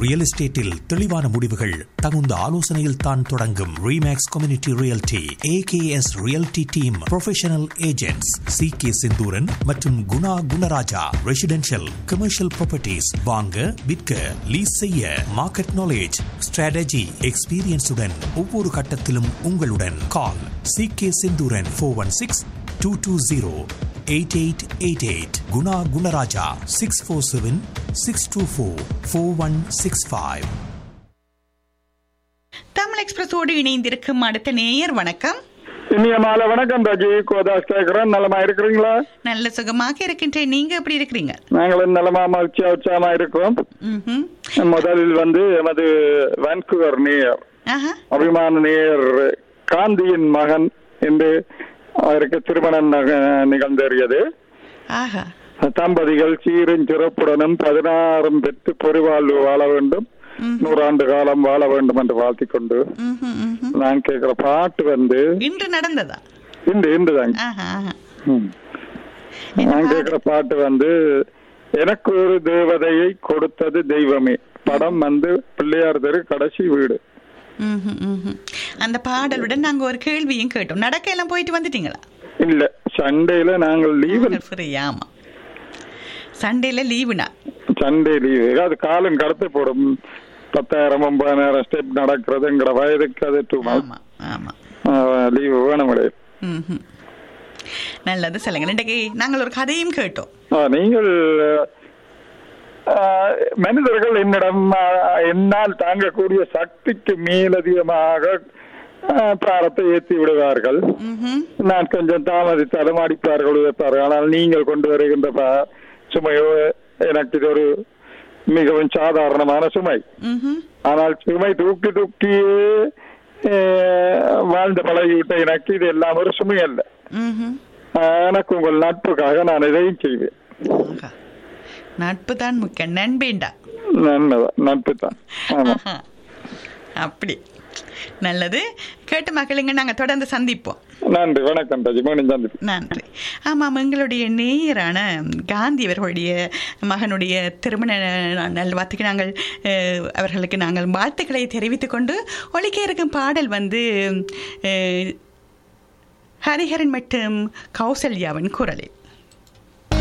Real எஸ்டேட்டில் தெளிவான முடிவுகள் தகுந்த ஆலோசனையில் தான் தொடங்கும் Remax community realty AKS realty team professional agents C K Sinthuran மற்றும் Guna Gunaraja residential commercial properties வாங்க விற்க லீஸ் செய்ய மார்க்கெட் நாலேஜ் ஸ்ட்ராட்டஜி எக்ஸ்பீரியன்ஸுடன் ஒவ்வொரு கட்டத்திலும் உங்களுடன் call C K Sinthuran four one six two two zero eight eight eight eight Guna Gunaraja six four seven six two four four one six five Tamil எக்ஸ்பிரஸோடு இணைந்திருக்கும் அடுத்த நேயர் வணக்கம் இனிய மாலை வணக்கம் ராஜி கோதாஸ் கேட்கிறேன் நலமா இருக்கிறீங்களா நல்ல சுகமாக இருக்கின்றேன் நீங்க எப்படி இருக்கிறீங்க நாங்களும் நலமா மகிழ்ச்சியா உற்சாகமா இருக்கிறோம் ம்ஹும். முதலில் வந்து எமது வான்குவர் நேயர் ஆஹா அபிமான நேயர் காந்தியின் மகன் என்று அவருக்கு திருமணம் நக- நிகழ்ந்தேறியது ஆஹா தம்பதிகள் சீரும் சிறப்புடனும் பதினாறும் பெற்று பொறிவாழ்வு வாழ வேண்டும் நூறாண்டு காலம் வாழ வேண்டும் என்று வாழ்த்திக் கொண்டு ம்ஹும், ம்ஹும். நான் கேட்கிற பாட்டு வந்து இன்று நடந்ததா இந்த இந்துதாங்க ஆஹா ஆஹா ம். நான் கேட்கிற பாட்டு வந்து எனக்கு ஒரு தேவதையை கொடுத்தது தெய்வமே படம் வந்து பிள்ளையார் தெரு கடைசி வீடு ம்ஹும், ம்ஹும். அந்த பாடலுடன் நாங்க ஒரு கேள்வியும் கேட்டோம் நடக்க எல்லாம் போயிட்டு வந்துட்டீங்களா இல்ல சண்டேல நாங்கள் லீவு ஃப்ரீ ஆமா சண்டேல லீவுனா சண்டே லீவு அது காலம் கடத்து போடும் பத்தாயிரம் ஒன்பதாயிரம் ஸ்டெப் நடக்கிறது எங்கட வயதுக்கு அது டூ ஆமா ஆமா லீவு வேணும் கிடையாது ம்ஹும். நல்லது சொல்லுங்க இன்றைக்கு நாங்கள் ஒரு கதையும் கேட்டோம் ஆ, நீங்கள் ஆ, மனிதர்கள் என்னிடம் ஆ, என்னால் தாங்கக்கூடிய சக்திக்கு மேலதிகமாக ஆ, பாரத்தை ஏற்றி விடுவார்கள் ம்ஹும். நான் கொஞ்சம் தாமதித்தாலும் அடிப்பார்கள் உதைப்பார்கள் ஆனால் நீங்கள் கொண்டு வருகின்ற ப- சுமையோ எனக்கு இது ஒரு மிகவும் சாதாரணமான சுமை ம்ஹும். ஆனால் சுமை தூக்கி தூக்கியே ஆ, வாழ்ந்து பழகிவிட்ட எனக்கு இது எல்லாம் ஒரு சுமை அல்ல ம்ஹும். ஆ, எனக்கு உங்கள் நட்புக்காக நான் இதையும் செய்வேன் ஆஹா. நட்பு தான் முக்கியம் நண்பேண்டா நன்மைதான் நட்பு தான் ஆமா ஆஹா. அப்படி நல்லது கேட்டு மகளுங்க நாங்க தொடர்ந்து சந்திப்போம் நன்றி வணக்கம் ராஜி மீண்டும் சந்திப்போம் நன்றி ஆமாம் எங்களுடைய நேயரான காந்தி அவர்களுடைய மகனுடைய திருமண நல்வாழ்த்துக்கு நாங்கள் அஹ், அவர்களுக்கு நாங்கள் வாழ்த்துக்களை தெரிவித்துக் கொண்டு ஒலிக்க இருக்கும் பாடல் வந்து அஹ், ஹரிஹரன் மற்றும் கௌசல்யாவின் குரலில்